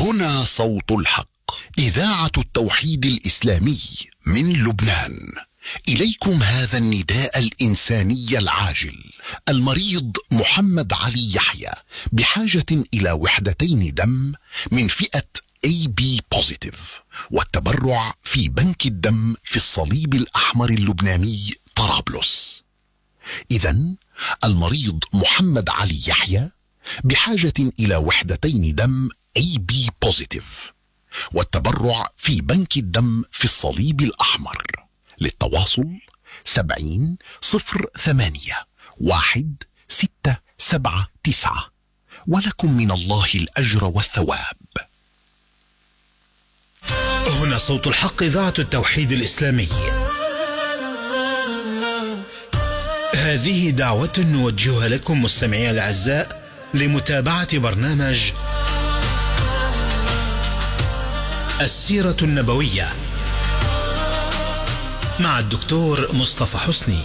هنا صوت الحق اذاعه التوحيد الاسلامي من لبنان اليكم هذا النداء الانساني العاجل المريض محمد علي يحيى بحاجه الى وحدتين دم من فئه اي بي بوزيتيف والتبرع في بنك الدم في الصليب الاحمر اللبناني طرابلس اذا المريض محمد علي يحيى بحاجه الى وحدتين دم اي بي بوزيتيف والتبرع في بنك الدم في الصليب الأحمر للتواصل سبعين صفر ثمانية واحد ستة سبعة تسعة ولكم من الله الأجر والثواب هنا صوت الحق إذاعة التوحيد الإسلامي هذه دعوة نوجهها لكم مستمعي الأعزاء لمتابعة برنامج السيرة النبوية مع الدكتور مصطفى حسني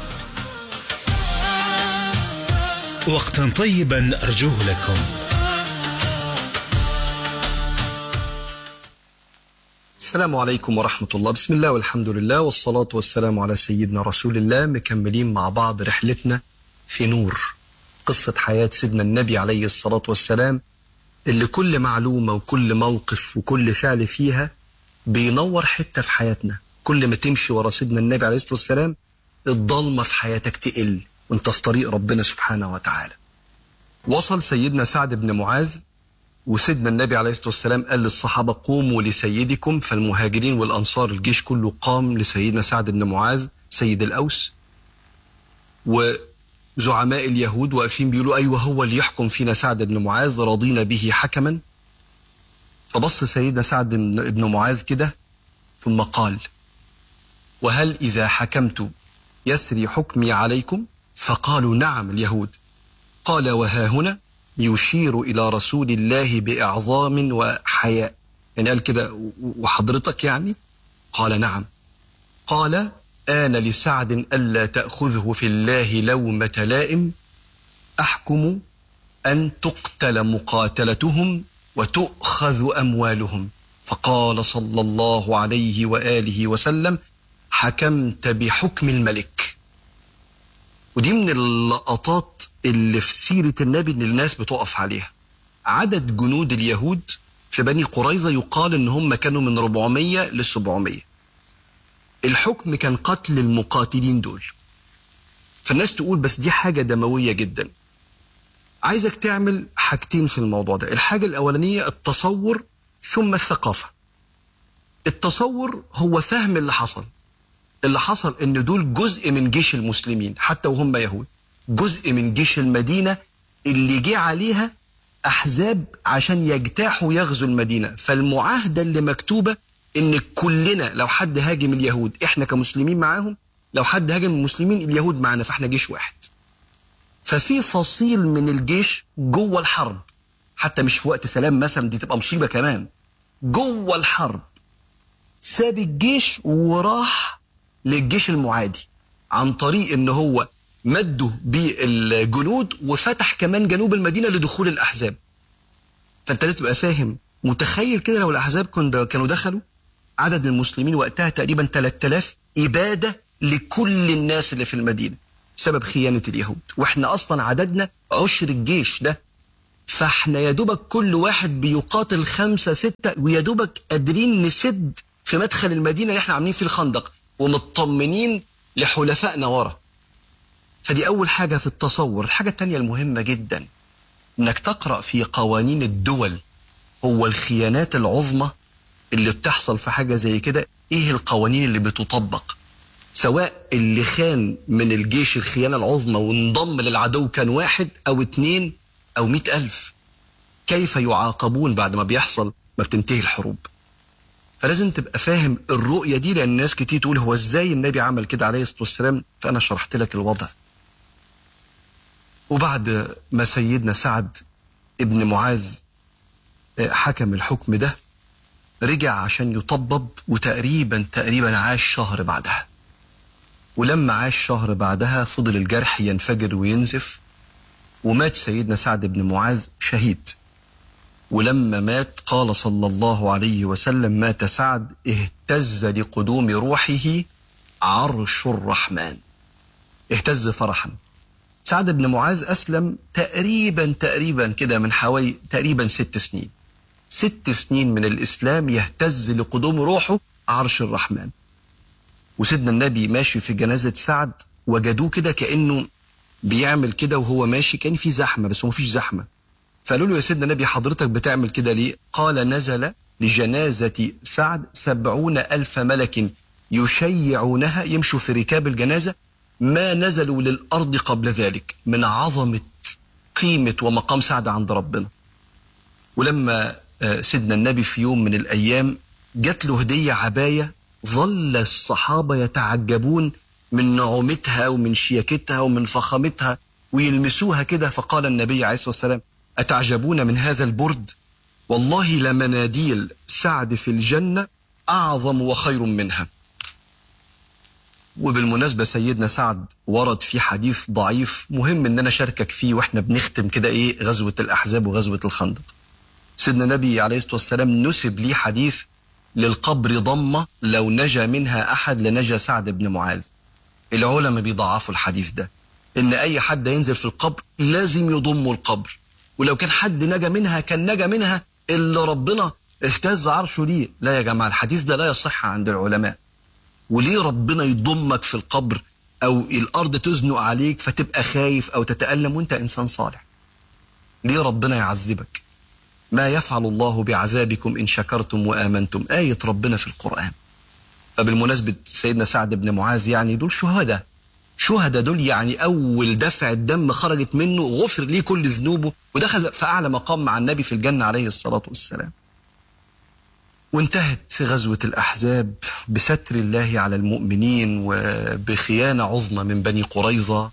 وقتا طيبا أرجوه لكم السلام عليكم ورحمة الله بسم الله والحمد لله والصلاة والسلام على سيدنا رسول الله مكملين مع بعض رحلتنا في نور قصة حياة سيدنا النبي عليه الصلاة والسلام اللي كل معلومة وكل موقف وكل فعل فيها بينور حتة في حياتنا كل ما تمشي ورا سيدنا النبي عليه الصلاة والسلام الضلمة في حياتك تقل وانت في طريق ربنا سبحانه وتعالى وصل سيدنا سعد بن معاذ وسيدنا النبي عليه الصلاة والسلام قال للصحابة قوموا لسيدكم فالمهاجرين والأنصار الجيش كله قام لسيدنا سعد بن معاذ سيد الأوس وزعماء اليهود واقفين بيقولوا أيوة هو اللي يحكم فينا سعد بن معاذ رضينا به حكما فبص سيدنا سعد بن معاذ كده ثم قال وهل إذا حكمت يسري حكمي عليكم فقالوا نعم اليهود قال وها هنا يشير إلى رسول الله بإعظام وحياء يعني قال كده وحضرتك يعني قال نعم قال آن لسعد ألا تأخذه في الله لومة لائم أحكم أن تقتل مقاتلتهم وتؤخذ أموالهم فقال صلى الله عليه وآله وسلم حكمت بحكم الملك ودي من اللقطات اللي في سيرة النبي اللي الناس بتقف عليها عدد جنود اليهود في بني قريظة يقال ان هم كانوا من 400 ل 700 الحكم كان قتل المقاتلين دول فالناس تقول بس دي حاجة دموية جدا عايزك تعمل حاجتين في الموضوع ده الحاجة الأولانية التصور ثم الثقافة التصور هو فهم اللي حصل اللي حصل ان دول جزء من جيش المسلمين حتى وهم يهود جزء من جيش المدينة اللي جه عليها أحزاب عشان يجتاحوا يغزوا المدينة فالمعاهدة اللي مكتوبة إن كلنا لو حد هاجم اليهود إحنا كمسلمين معاهم لو حد هاجم المسلمين اليهود معانا فإحنا جيش واحد ففي فصيل من الجيش جوه الحرب حتى مش في وقت سلام مثلا دي تبقى مصيبة كمان جوه الحرب ساب الجيش وراح للجيش المعادي عن طريق ان هو مدوا بالجنود وفتح كمان جنوب المدينه لدخول الاحزاب فانت لازم تبقى فاهم متخيل كده لو الاحزاب كانوا دخلوا عدد المسلمين وقتها تقريبا 3000 اباده لكل الناس اللي في المدينه بسبب خيانه اليهود واحنا اصلا عددنا عشر الجيش ده فاحنا يا دوبك كل واحد بيقاتل خمسة ستة ويا دوبك قادرين نسد في مدخل المدينة اللي احنا عاملين فيه الخندق ومطمنين لحلفائنا ورا فدي أول حاجة في التصور الحاجة التانية المهمة جدا إنك تقرأ في قوانين الدول هو الخيانات العظمى اللي بتحصل في حاجة زي كده إيه القوانين اللي بتطبق سواء اللي خان من الجيش الخيانة العظمى وانضم للعدو كان واحد أو اتنين أو مئة ألف كيف يعاقبون بعد ما بيحصل ما بتنتهي الحروب فلازم تبقى فاهم الرؤية دي لأن الناس كتير تقول هو ازاي النبي عمل كده عليه الصلاة والسلام فأنا شرحت لك الوضع وبعد ما سيدنا سعد ابن معاذ حكم الحكم ده رجع عشان يطبب وتقريبا تقريبا عاش شهر بعدها ولما عاش شهر بعدها فضل الجرح ينفجر وينزف ومات سيدنا سعد بن معاذ شهيد ولما مات قال صلى الله عليه وسلم مات سعد اهتز لقدوم روحه عرش الرحمن اهتز فرحا سعد بن معاذ أسلم تقريبا تقريبا كده من حوالي تقريبا ست سنين ست سنين من الإسلام يهتز لقدوم روحه عرش الرحمن وسيدنا النبي ماشي في جنازة سعد وجدوه كده كأنه بيعمل كده وهو ماشي كان في زحمة بس هو مفيش زحمة فقالوا له يا سيدنا النبي حضرتك بتعمل كده ليه قال نزل لجنازة سعد سبعون ألف ملك يشيعونها يمشوا في ركاب الجنازة ما نزلوا للأرض قبل ذلك من عظمة قيمة ومقام سعد عند ربنا ولما سيدنا النبي في يوم من الأيام جات له هدية عباية ظل الصحابة يتعجبون من نعومتها ومن شياكتها ومن فخامتها ويلمسوها كده فقال النبي عليه الصلاة والسلام أتعجبون من هذا البرد والله لمناديل سعد في الجنة أعظم وخير منها وبالمناسبة سيدنا سعد ورد في حديث ضعيف مهم ان انا اشاركك فيه واحنا بنختم كده ايه غزوة الاحزاب وغزوة الخندق سيدنا النبي عليه الصلاة والسلام نسب ليه حديث للقبر ضمة لو نجا منها احد لنجا سعد بن معاذ العلماء بيضعفوا الحديث ده ان اي حد ينزل في القبر لازم يضموا القبر ولو كان حد نجا منها كان نجا منها اللي ربنا اهتز عرشه ليه لا يا جماعة الحديث ده لا يصح عند العلماء وليه ربنا يضمك في القبر او الارض تزنق عليك فتبقى خايف او تتألم وانت انسان صالح ليه ربنا يعذبك ما يفعل الله بعذابكم ان شكرتم وامنتم آية ربنا في القرآن فبالمناسبة سيدنا سعد بن معاذ يعني دول شهداء شهداء دول يعني اول دفع الدم خرجت منه غفر ليه كل ذنوبه ودخل في اعلى مقام مع النبي في الجنة عليه الصلاة والسلام وانتهت غزوة الأحزاب بستر الله على المؤمنين وبخيانة عظمى من بني قريظة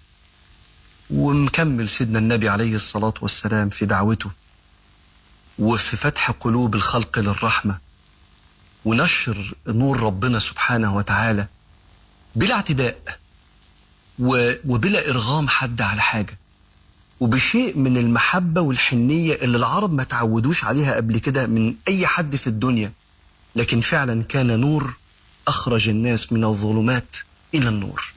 ومكمل سيدنا النبي عليه الصلاة والسلام في دعوته وفي فتح قلوب الخلق للرحمة ونشر نور ربنا سبحانه وتعالى بلا اعتداء وبلا إرغام حد على حاجة وبشيء من المحبة والحنية اللي العرب ما تعودوش عليها قبل كده من أي حد في الدنيا لكن فعلا كان نور أخرج الناس من الظلمات إلى النور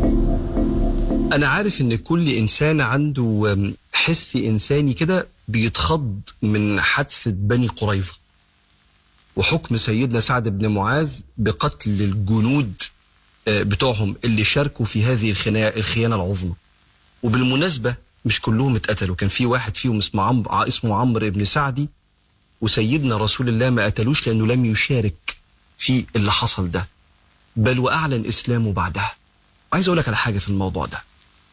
أنا عارف إن كل إنسان عنده حس إنساني كده بيتخض من حادثة بني قريظة وحكم سيدنا سعد بن معاذ بقتل الجنود بتوعهم اللي شاركوا في هذه الخيانة العظمى وبالمناسبة مش كلهم اتقتلوا كان في واحد فيهم اسمه عمرو اسمه عمرو بن سعدي وسيدنا رسول الله ما قتلوش لانه لم يشارك في اللي حصل ده بل واعلن اسلامه بعدها عايز اقول لك على حاجه في الموضوع ده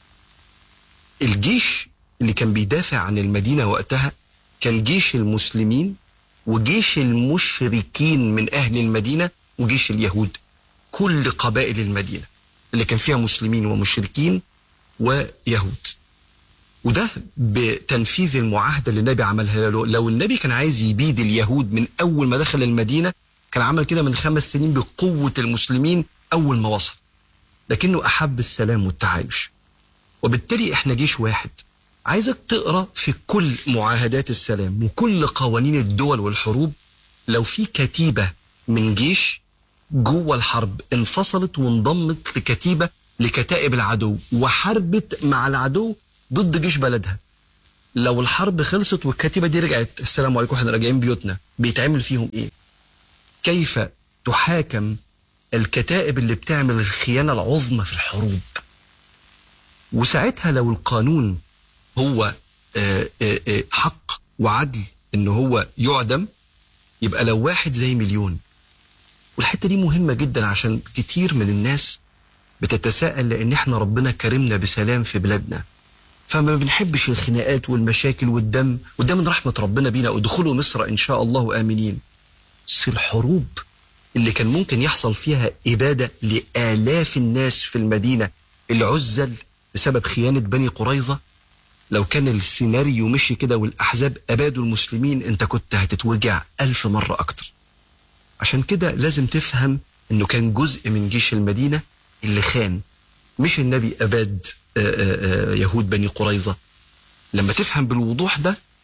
الجيش اللي كان بيدافع عن المدينه وقتها كان جيش المسلمين وجيش المشركين من اهل المدينه وجيش اليهود كل قبائل المدينه اللي كان فيها مسلمين ومشركين ويهود وده بتنفيذ المعاهدة اللي النبي عملها له لو النبي كان عايز يبيد اليهود من أول ما دخل المدينة كان عمل كده من خمس سنين بقوة المسلمين أول ما وصل لكنه أحب السلام والتعايش وبالتالي إحنا جيش واحد عايزك تقرأ في كل معاهدات السلام وكل قوانين الدول والحروب لو في كتيبة من جيش جوه الحرب انفصلت وانضمت لكتيبة لكتائب العدو وحربت مع العدو ضد جيش بلدها لو الحرب خلصت والكتيبة دي رجعت السلام عليكم احنا راجعين بيوتنا بيتعمل فيهم ايه كيف تحاكم الكتائب اللي بتعمل الخيانة العظمى في الحروب وساعتها لو القانون هو آآ آآ حق وعدل ان هو يعدم يبقى لو واحد زي مليون والحتة دي مهمة جدا عشان كتير من الناس بتتساءل لان احنا ربنا كرمنا بسلام في بلادنا فما بنحبش الخناقات والمشاكل والدم وده من رحمة ربنا بينا ادخلوا مصر إن شاء الله آمنين بس الحروب اللي كان ممكن يحصل فيها إبادة لآلاف الناس في المدينة العزل بسبب خيانة بني قريظة لو كان السيناريو مشي كده والأحزاب أبادوا المسلمين أنت كنت هتتوجع ألف مرة أكتر عشان كده لازم تفهم أنه كان جزء من جيش المدينة اللي خان مش النبي أباد يهود بني قريظة لما تفهم بالوضوح ده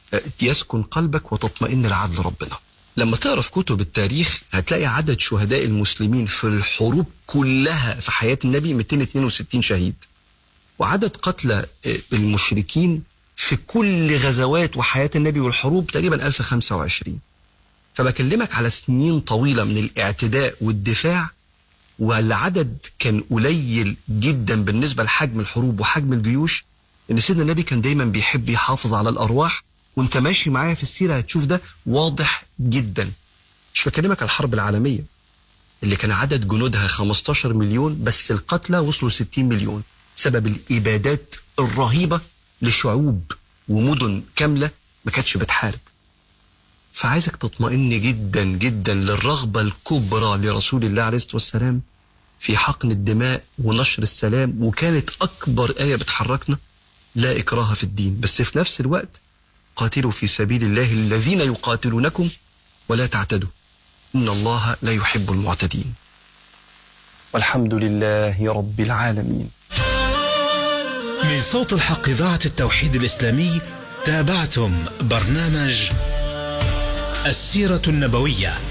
يسكن قلبك وتطمئن لعدل ربنا لما تقرا في كتب التاريخ هتلاقي عدد شهداء المسلمين في الحروب كلها في حياه النبي 262 شهيد وعدد قتلى المشركين في كل غزوات وحياه النبي والحروب تقريبا 1025 فبكلمك على سنين طويله من الاعتداء والدفاع والعدد كان قليل جدا بالنسبه لحجم الحروب وحجم الجيوش ان سيدنا النبي كان دايما بيحب يحافظ على الارواح وانت ماشي معايا في السيره هتشوف ده واضح جدا مش بكلمك على الحرب العالميه اللي كان عدد جنودها 15 مليون بس القتلى وصلوا 60 مليون سبب الابادات الرهيبه لشعوب ومدن كامله ما كانتش بتحارب فعايزك تطمئن جدا جدا للرغبه الكبرى لرسول الله عليه الصلاه والسلام في حقن الدماء ونشر السلام وكانت اكبر ايه بتحركنا لا اكراه في الدين بس في نفس الوقت قاتلوا في سبيل الله الذين يقاتلونكم ولا تعتدوا ان الله لا يحب المعتدين والحمد لله رب العالمين من صوت الحق إذاعة التوحيد الإسلامي تابعتم برنامج السيرة النبوية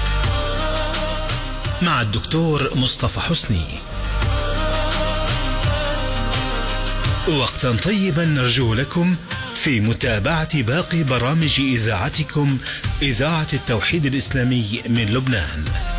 مع الدكتور مصطفى حسني وقتا طيبا نرجو لكم في متابعة باقي برامج إذاعتكم إذاعة التوحيد الإسلامي من لبنان